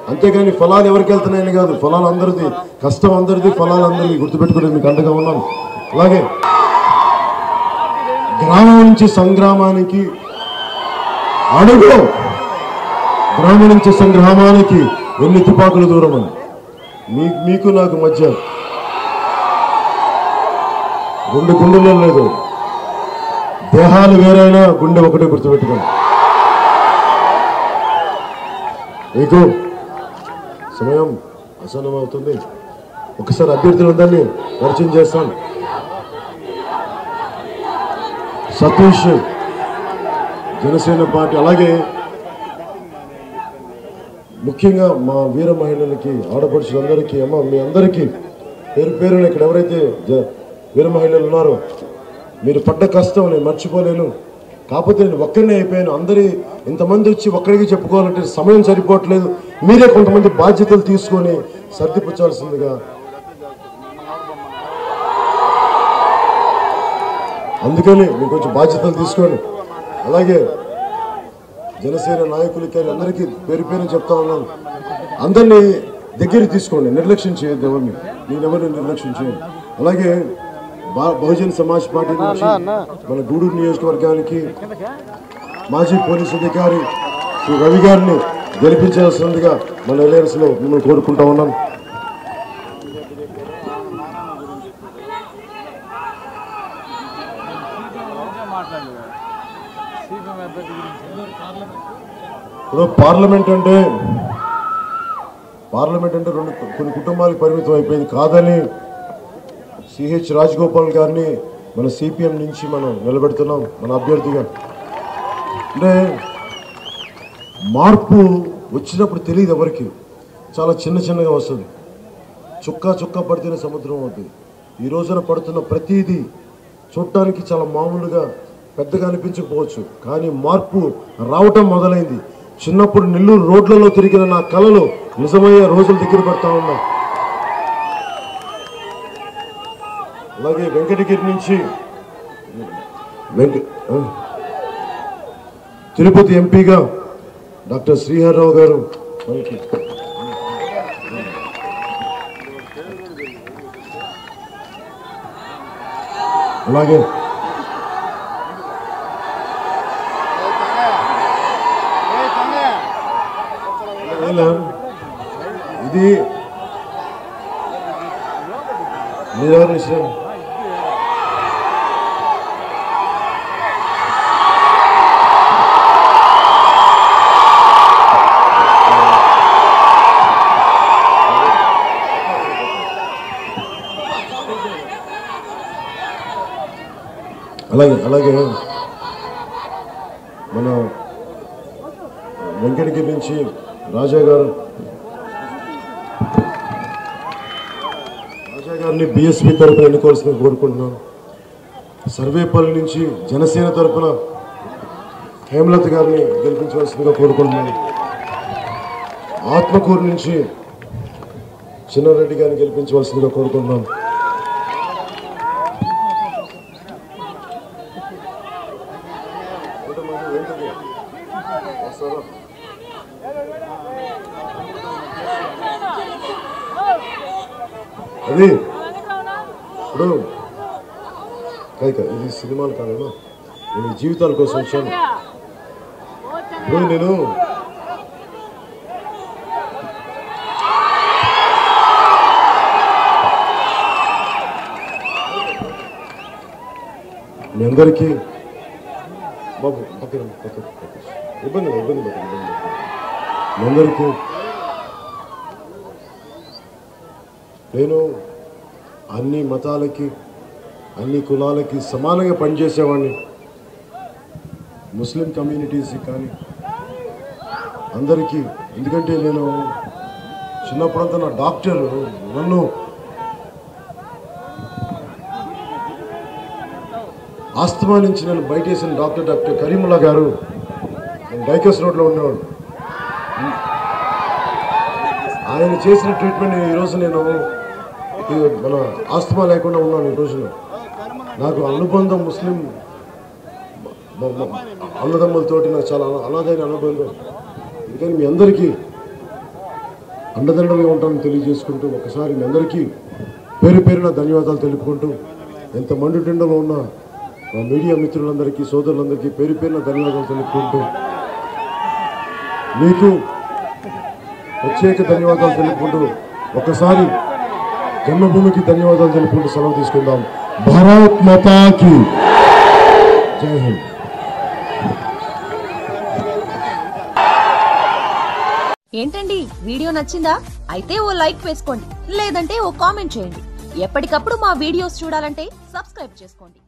అంతేగాని ఫలాలు ఎవరికి వెళ్తున్నాయని కాదు ఫలాలు అందరిది కష్టం అందరిది ఫలాలు అందరిది గుర్తుపెట్టుకుని మీకు అండగా ఉన్నాను అలాగే గ్రామం నుంచి సంగ్రామానికి అడుగు గ్రామం నుంచి సంగ్రామానికి ఎన్ని తుపాకులు దూరం అని మీ మీకు నాకు మధ్య రెండు గుండెలో లేదు దేహాలు వేరైనా గుండె ఒకటే గుర్తుపెట్టుకోండి మీకు సమయం అసహనం అవుతుంది ఒకసారి అభ్యర్థులందరినీ పరిచయం చేస్తాను సతీష్ జనసేన పార్టీ అలాగే ముఖ్యంగా మా వీర మహిళలకి ఆడపడుచులందరికీ అమ్మ మీ అందరికీ పేరు పేరున ఇక్కడ ఎవరైతే జ- వీర మహిళలు ఉన్నారో మీరు పడ్డ కష్టం నేను మర్చిపోలేను కాకపోతే నేను ఒక్కరినే అయిపోయాను అందరి ఇంతమంది వచ్చి ఒక్కడికి చెప్పుకోవాలంటే సమయం సరిపోవట్లేదు మీరే కొంతమంది బాధ్యతలు తీసుకొని సర్దిపుచ్చాల్సిందిగా అందుకని మీరు కొంచెం బాధ్యతలు తీసుకోండి అలాగే జనసేన నాయకులకి అందరికీ పేరు పేరు చెప్తా ఉన్నాను అందరినీ దగ్గరికి తీసుకోండి నిర్లక్ష్యం చేయొద్దు ఎవరిని నేను ఎవరిని నిర్లక్ష్యం చేయను అలాగే బా- బహుజన్ సమాజ్ పార్టీ నుంచి మన గూడూరు నియోజకవర్గానికి మాజీ పోలీస్ అధికారి శ్రీ రవి గారిని గెలిపించాల్సిందిగా మన ఎలయన్స్లో మిమ్మల్ని కోరుకుంటా ఉన్నాం ఇప్పుడు పార్లమెంట్ అంటే పార్లమెంట్ అంటే రెండు కొన్ని కుటుంబాలకు పరిమితం అయిపోయింది కాదని సిహెచ్ రాజగోపాల్ గారిని మన సిపిఎం నుంచి మనం నిలబెడుతున్నాం మన అభ్యర్థిగా అంటే మార్పు వచ్చినప్పుడు తెలియదు ఎవరికి చాలా చిన్న చిన్నగా వస్తుంది చుక్క చుక్క పడితేనే సముద్రం అవుతుంది ఈ రోజున పడుతున్న ప్రతిదీ చూడటానికి చాలా మామూలుగా పెద్దగా అనిపించకపోవచ్చు కానీ మార్పు రావటం మొదలైంది చిన్నప్పుడు నెల్లూరు రోడ్లలో తిరిగిన నా కళలు నిజమయ్యే రోజులు దగ్గర పడతా ఉన్నాయి అలాగే వెంకటగిరి నుంచి వెంక ఆ? తిరుపతి ఎంపీగా డాక్టర్ శ్రీహర్రావు గారు మనకి అలాగే ఇలా ఇది మీరెవరు ఇష్టం అలాగే అలాగే మన వెంకటగిరి నుంచి రాజా గారు రాజా గారిని బిఎస్పి తరపున ఎన్నుకోవాల్సిన కోరుకుంటున్నాను సర్వేపల్లి నుంచి జనసేన తరపున హేమలత గారిని గెలిపించవలసిందిగా కోరుకుంటున్నాను ఆత్మకూరు నుంచి చిన్నారెడ్డి గారిని గెలిపించవలసిందిగా కోరుకుంటున్నాను అది ఇప్పుడు కాదు కాదు, ఇది సినిమాలు కాదమ్మా నేను ఈ జీవితాల కోసం వచ్చాను ఇప్పుడు నేను మీ అందరికీ బాబు పక్కన పక్కన పక్కన. ఇబ్బంది లేదు, ఇబ్బంది లేదు, ఇబ్బంది లేదు. మీ అందరికీ నేను అన్ని మతాలకి అన్ని కులాలకి సమానంగా పనిచేసేవాడిని ముస్లిం కమ్యూనిటీస్కి కానీ అందరికీ ఎందుకంటే నేను చిన్నప్పుడంతా నా డాక్టర్ నన్ను ఆస్తమా నుంచి నేను బయటేసిన డాక్టర్ డాక్టర్ కరీముల్లా గారు నేను డైకస్ రోడ్లో ఉండేవాడు ఆయన చేసిన ట్రీట్మెంట్ ఈరోజు నేను ఈ మన ఆస్తమా లేకుండా ఉన్నాను ఈ రోజున నాకు అనుబంధం ముస్లిం మ- మ- అన్నదమ్ములతోటి నాకు చాలా అనా- అనాథైన అనుబంధం అందుకని మీ అందరికీ అండదండలుగా ఉంటానని తెలియజేసుకుంటూ ఒకసారి మీ అందరికీ పేరు పేరున ధన్యవాదాలు తెలుపుకుంటూ ఎంత మండుటెండలో ఉన్న మా మీడియా మిత్రులందరికీ సోదరులందరికీ పేరు పేరున ధన్యవాదాలు తెలుపుకుంటూ మీకు ప్రత్యేక ధన్యవాదాలు తెలుపుకుంటూ ఒకసారి జన్మభూమికి ధన్యవాదాలు తెలుపుకుంటూ సెలవు తీసుకుందాం భారత్ మాతాకి జై హింద్ ఏంటండి వీడియో నచ్చిందా అయితే ఓ లైక్ వేసుకోండి లేదంటే ఓ కామెంట్ చేయండి ఎప్పటికప్పుడు మా వీడియోస్ చూడాలంటే సబ్స్క్రైబ్ చేసుకోండి